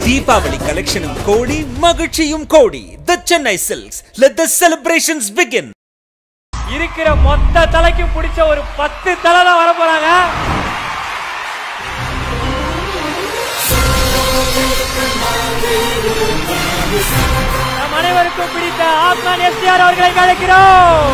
தீபாவளி கலெக்ஷனும் கோடி மகிழ்ச்சியும் கோடி the Chennai silks let the celebrations begin இருக்கிற மொத்த தலைக்கும் பிடிச்ச ஒரு பத்து தலை தான் வர போறாங்க நம் அனைவருக்கும் பிடித்த ஆத்மான் எஸ்டிஆர் அவர்களை அழைக்கிறோம்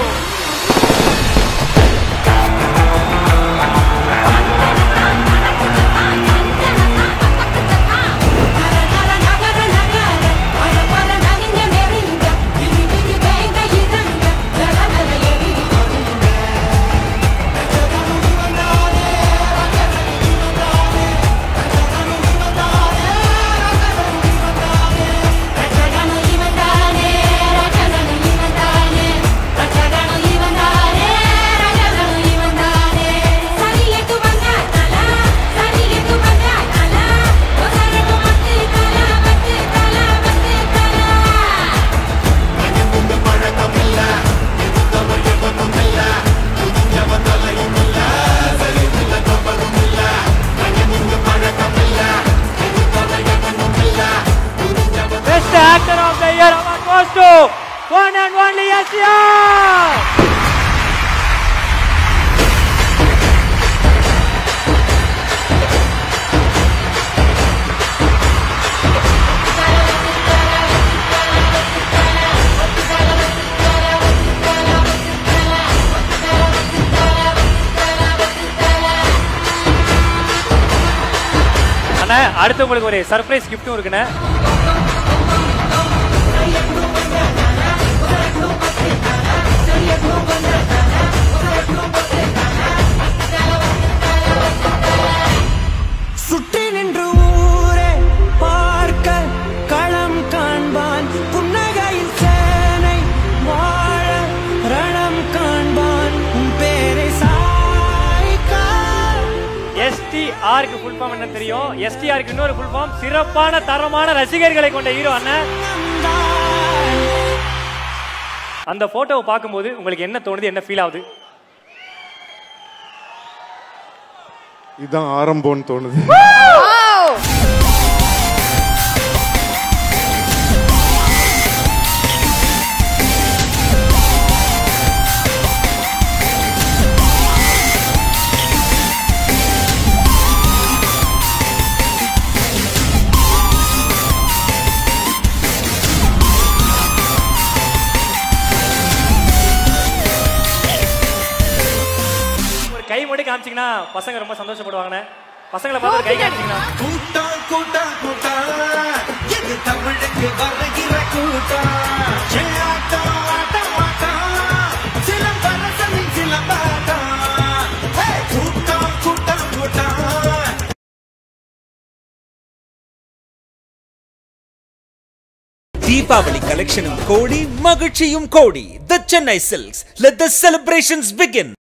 Best actor of the year award goes to one and only SDR. அண்ணா அடுத்து உங்களுக்கு ஒரு சர்ப்ரைஸ் கிஃப்ட்டும் இருக்குண்ணே சுற்றி நின்று ஊரே பார்க்க களம் காண்பான் புன்னகையில் சேனை வாழ ரணம் காண்பான் உன் பேரை சாய்க்க எஸ்டிஆருக்கு ஃபுல் ஃபார்ம் என்ன தெரியும் எஸ்டிஆருக்கு இன்னொரு ஃபுல் ஃபார்ம் சிறப்பான தரமான ரசிகர்களை கொண்ட ஹீரோ அண்ணன் அந்த போட்டோவை பார்க்கும்போது உங்களுக்கு என்ன தோணுது என்ன ஃபீல் ஆகுது இதுதான் ஆரம்பம்னு தோணுது ஒரு கை மட்டும் காமிச்சிங்கன்னா பசங்க ரொம்ப சந்தோஷப்படுவாங்கண்ணே பசங்களை பார்த்து ஒரு கை காமிச்சிங்கன்னா கூட்டம் கூட்டம் கூட்டம் இது தமிழுக்கு வருகிற கூட்டம் ஆட்டம் ஆட்டம் ஆட்டம் சிலம்பரசனின் சிலம்பாட்டம் கூட்டம் கூட்டம் கூட்டம் தீபாவளி கலெக்ஷனும் கோடி மகிழ்ச்சியும் கோடி the Chennai silks let the celebrations begin